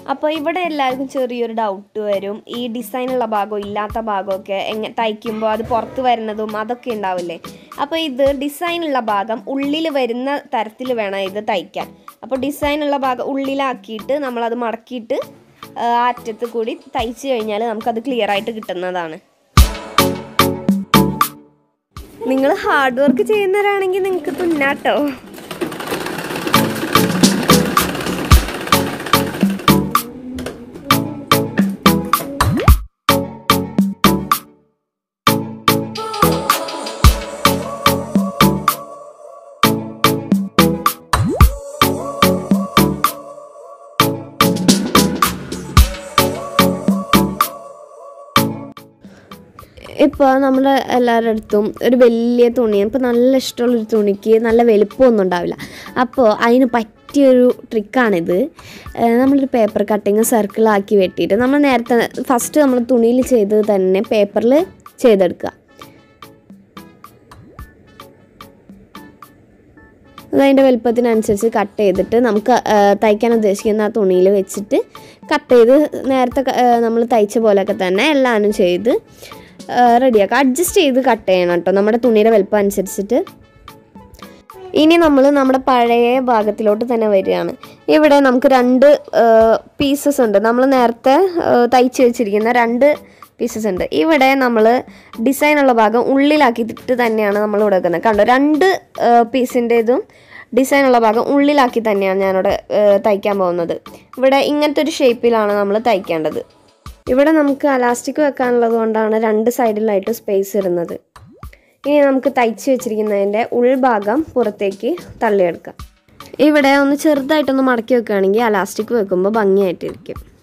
അപ്പോൾ ഇവിടെ എല്ലാവർക്കും ചെറിയൊരു ഡൗട്ട് വരും ഈ ഡിസൈനുള്ള ഭാഗവും ഇല്ലാത്ത ഭാഗമൊക്കെ എങ്ങനെ തയ്ക്കുമ്പോൾ അത് പുറത്ത് വരുന്നതും അതൊക്കെ ഉണ്ടാവില്ലേ അപ്പോൾ ഇത് ഡിസൈനുള്ള ഭാഗം ഉള്ളിൽ വരുന്ന തരത്തിൽ വേണം ഇത് തയ്ക്കാൻ അപ്പോൾ ഡിസൈനുള്ള ഭാഗം ഉള്ളിലാക്കിയിട്ട് നമ്മളത് മടക്കിയിട്ട് ആ, അറ്റത്ത് കൂടി തയ്ച്ച് കഴിഞ്ഞാൽ നമുക്കത് ക്ലിയർ ആയിട്ട് കിട്ടുന്നതാണ് നിങ്ങൾ ഹാർഡ് വർക്ക് ചെയ്യുന്നവരാണെങ്കിൽ നിങ്ങൾക്ക് തുന്നാട്ടോ ഇപ്പോൾ നമ്മൾ എല്ലാവരുടെ അടുത്തും ഒരു വലിയ തുണി ഇപ്പോൾ നല്ല ഇഷ്ടമുള്ളൊരു തുണിക്ക് നല്ല വലുപ്പമൊന്നും ഉണ്ടാവില്ല അപ്പോൾ അതിന് പറ്റിയൊരു ട്രിക്കാണിത് ഏഹ് നമ്മളൊരു പേപ്പർ കട്ടിങ് സർക്കിളാക്കി വെട്ടിയിട്ട് നമ്മൾ നേരത്തെ ഫസ്റ്റ് നമ്മൾ തുണിയിൽ ചെയ്തത് തന്നെ പേപ്പറിൽ ചെയ്തെടുക്കുക അതതിൻ്റെ വലുപ്പത്തിനനുസരിച്ച് കട്ട് ചെയ്തിട്ട് നമുക്ക് ആ, തയ്ക്കാൻ ഉദ്ദേശിക്കുന്ന ആ തുണിയിൽ വെച്ചിട്ട് കട്ട് ചെയ്ത് നേരത്തെ നമ്മൾ തയ്ച്ച പോലെയൊക്കെ തന്നെ എല്ലാവരും ചെയ്ത് റെഡിയാക്കുക അഡ്ജസ്റ്റ് ചെയ്ത് കട്ട് ചെയ്യണം കേട്ടോ നമ്മുടെ തുണിയുടെ വലുപ്പം അനുസരിച്ചിട്ട് ഇനി നമ്മൾ നമ്മുടെ പഴയ ഭാഗത്തിലോട്ട് തന്നെ വരികയാണ് ഇവിടെ നമുക്ക് രണ്ട് പീസസ് ഉണ്ട് നമ്മൾ നേരത്തെ ആ, തയ്ച്ച് വെച്ചിരിക്കുന്ന രണ്ട് പീസസ് ഉണ്ട് ഇവിടെ നമ്മൾ ഡിസൈനുള്ള ഭാഗം ഉള്ളിലാക്കിയിട്ട് തന്നെയാണ് നമ്മൾ ഇവിടെ വെക്കുന്നത് കണ്ടോ രണ്ട് പീസിൻ്റെതും ഡിസൈനുള്ള ഭാഗം ഉള്ളിലാക്കി തന്നെയാണ് ഞാനിവിടെ ആ, തയ്ക്കാൻ പോകുന്നത് ഇവിടെ ഇങ്ങനത്തെ ഒരു ഷേപ്പിലാണ് നമ്മൾ തയ്ക്കേണ്ടത് ഇവിടെ നമുക്ക് അലാസ്റ്റിക് വെക്കാനുള്ളത് കൊണ്ടാണ് രണ്ട് സൈഡിലായിട്ട് സ്പേസ് ഇരുന്നത് ഇനി നമുക്ക് തയ്ച്ച് വെച്ചിരിക്കുന്നതിൻ്റെ ഉൾഭാഗം പുറത്തേക്ക് തള്ളിയെടുക്കാം ഇവിടെ ഒന്ന് ചെറുതായിട്ടൊന്ന് മടക്കി വെക്കുകയാണെങ്കിൽ അലാസ്റ്റിക് വെക്കുമ്പോൾ ഭംഗിയായിട്ടിരിക്കും